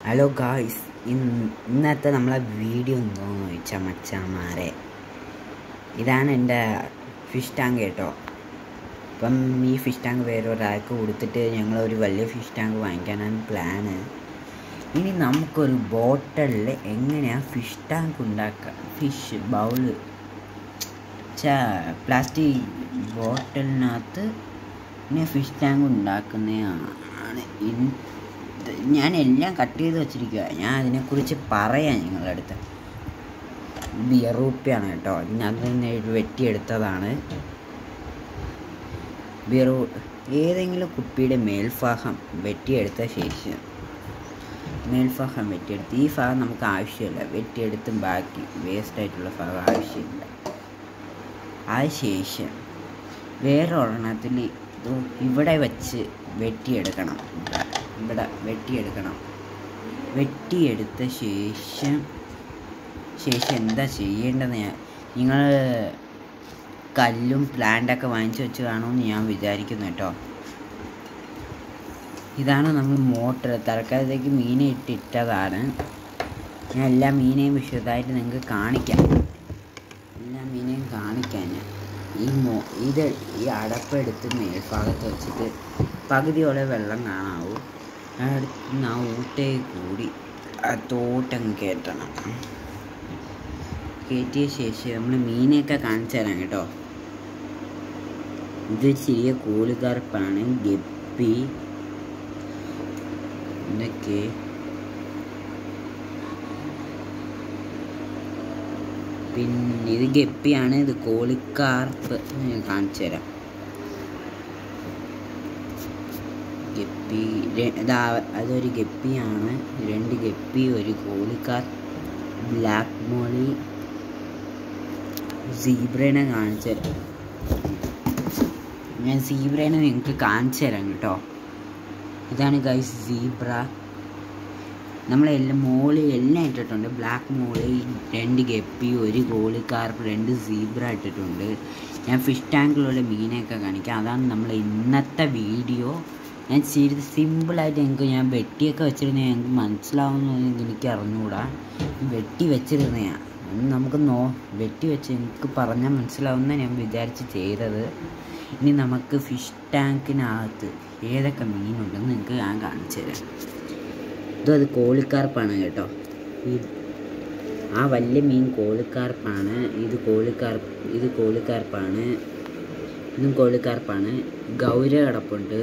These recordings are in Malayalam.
ഹലോ ഗായ്സ് ഇന്നത്തെ നമ്മളെ വീഡിയോ എന്തോന്ന് ചോദിച്ചാൽ മച്ചാമാരെ ഇതാണ് എൻ്റെ ഫിഷ് ടാങ്ക് കേട്ടോ അപ്പം ഈ ഫിഷ് ടാങ്ക് വേറൊരാൾക്ക് കൊടുത്തിട്ട് ഞങ്ങൾ ഒരു വലിയ ഫിഷ് ടാങ്ക് വാങ്ങിക്കാനാണ് പ്ലാന് ഇനി നമുക്കൊരു ബോട്ടലിൽ എങ്ങനെയാണ് ഫിഷ് ടാങ്ക് ഉണ്ടാക്കുക ഫിഷ് ബൗള് ചാ പ്ലാസ്റ്റിക് ബോട്ടലിനകത്ത് ഇങ്ങനെ ഫിഷ് ടാങ്ക് ഉണ്ടാക്കുന്നതാണ് ഇൻ ഞാൻ എല്ലാം കട്ട് ചെയ്ത് വെച്ചിരിക്കുക ഞാൻ അതിനെക്കുറിച്ച് പറയാം നിങ്ങളുടെ അടുത്ത് ബിയറൂപ്പിയാണ് കേട്ടോ ഞാൻ തന്നെ വെട്ടിയെടുത്തതാണ് ബിയറൂ ഏതെങ്കിലും കുപ്പിയുടെ മേൽഭാഗം വെട്ടിയെടുത്ത ശേഷം മേൽഭാഗം വെട്ടിയെടുത്ത് ഈ ഭാഗം നമുക്ക് ആവശ്യമില്ല വെട്ടിയെടുത്തും ബാക്കി വേസ്റ്റ് ആയിട്ടുള്ള ഭാഗം ആവശ്യമില്ല അതിനുശേഷം വേറെ ഒരെണ്ണത്തിൽ ഇവിടെ വെച്ച് വെട്ടിയെടുക്കണം ഇവിടെ വെട്ടിയെടുക്കണം വെട്ടിയെടുത്ത ശേഷം ശേഷം എന്താ ചെയ്യേണ്ടതെന്ന് ഞാൻ നിങ്ങൾ കല്ലും പ്ലാന്റൊക്കെ വാങ്ങിച്ചു വെച്ച് കാണുമെന്ന് ഞാൻ വിചാരിക്കുന്നു കേട്ടോ ഇതാണ് നമ്മൾ മോട്ടർ തൽക്കാലത്തേക്ക് മീനെ ഇട്ടിട്ടതാണ് ഞാൻ എല്ലാ മീനെയും വിശദമായിട്ട് നിങ്ങൾക്ക് കാണിക്കാം എല്ലാ മീനെയും കാണിക്കാം ഞാൻ ഈ മോ ഇത് ഈ അടപ്പെടുത്ത് മേൽഭാഗത്ത് വെച്ചിട്ട് പകുതിയോളം വെള്ളം കാണാവൂ അടുത്ത് ആ ഊട്ടേ കൂടി ആ തോട്ടങ്ങ് കയറ്റണം കയറ്റിയ ശേഷം നമ്മൾ മീനെയൊക്കെ കാണിച്ചു തരാം കേട്ടോ ഇത് ചെറിയ കോലുകറുപ്പാണ് ഗപ്പി ഇതൊക്കെ പിന്നെ ഇത് ഗപ്പിയാണ് ഇത് കോളിക്കാർപ്പ് ഞാൻ കാണിച്ചു തരാം ഗപ്പി ഇതാ അതൊരു ഗപ്പിയാണ് രണ്ട് ഗപ്പി ഒരു കോളിക്കാർ ബ്ലാക്ക് മോളി സീബ്രേനെ കാണിച്ചു തരാം ഞാൻ സീബ്രേനെ നിങ്ങൾക്ക് കാണിച്ചു തരാം കേട്ടോ ഇതാണ് ഗൈസ് സീബ്ര നമ്മളെല്ലാം മോളി എല്ലാം ഇട്ടിട്ടുണ്ട് ബ്ലാക്ക് മോളി രണ്ട് ഗപ്പി ഒരു കോളിക്കാർപ്പ് രണ്ട് സീബ്ര ഇട്ടിട്ടുണ്ട് ഞാൻ ഫിഷ് ടാങ്കിലുള്ള മീനെയൊക്കെ കാണിക്കാം അതാണ് നമ്മൾ ഇന്നത്തെ വീഡിയോ ഞാൻ ചെയ്ത് സിമ്പിളായിട്ട് എനിക്ക് ഞാൻ വെട്ടിയൊക്കെ വെച്ചിരുന്ന എനിക്ക് മനസ്സിലാവുന്നു എനിക്ക് അറിഞ്ഞുകൂടാ വെട്ടി വെച്ചിരുന്നതാണ് നമുക്ക് നോ വെട്ടി വെച്ച് എനിക്ക് പറഞ്ഞാൽ മനസ്സിലാവുന്ന ഞാൻ വിചാരിച്ച് ചെയ്തത് ഇനി നമുക്ക് ഫിഷ് ടാങ്കിനകത്ത് ഏതൊക്കെ മീനുണ്ടെന്ന് നിങ്ങൾക്ക് ഞാൻ കാണിച്ചു തരാം ഇതും അത് കോളിക്കാർപ്പാണ് കേട്ടോ ഈ ആ വലിയ മീൻ കോളിക്കാർപ്പാണ് ഇത് കോളിക്കാർപ്പ് ഇത് കോളിക്കാർപ്പാണ് ഇതും കോളിക്കാർപ്പാണ് ഗൗര കിടപ്പുണ്ട്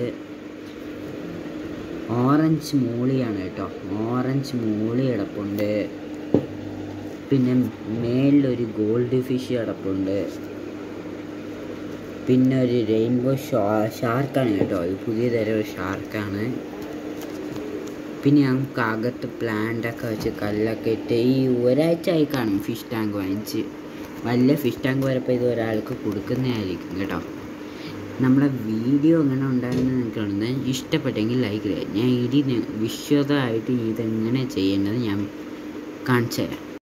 ഓറഞ്ച് മൂളിയാണ് കേട്ടോ ഓറഞ്ച് മൂളി കിടപ്പുണ്ട് പിന്നെ മേളിലൊരു ഗോൾഡ് ഫിഷ് കിടപ്പുണ്ട് പിന്നെ ഒരു റെയിൻബോ ഷാ ഷാർക്കാണ് കേട്ടോ ഇത് പുതിയ തരം ഒരു ഷാർക്കാണ് പിന്നെ ഞങ്ങൾക്ക് അകത്ത് പ്ലാന്റൊക്കെ വെച്ച് കല്ലൊക്കെ ഇട്ട് ഈ ഒരാഴ്ച ആയി കാണും ഫിഷ് ടാങ്ക് വാങ്ങിച്ച് വലിയ ഫിഷ് ടാങ്ക് വരപ്പോൾ ഇത് ഒരാൾക്ക് കൊടുക്കുന്നതായിരിക്കും കേട്ടോ നമ്മളെ വീഡിയോ എങ്ങനെ ഉണ്ടായിരുന്നു നിങ്ങൾക്ക് ഇഷ്ടപ്പെട്ടെങ്കിൽ ലൈക്ക് ചെയ്യുക ഞാൻ ഇടി വിശ്വതമായിട്ട് ഇതെങ്ങനെ ചെയ്യേണ്ടത് ഞാൻ കാണിച്ചു തരാം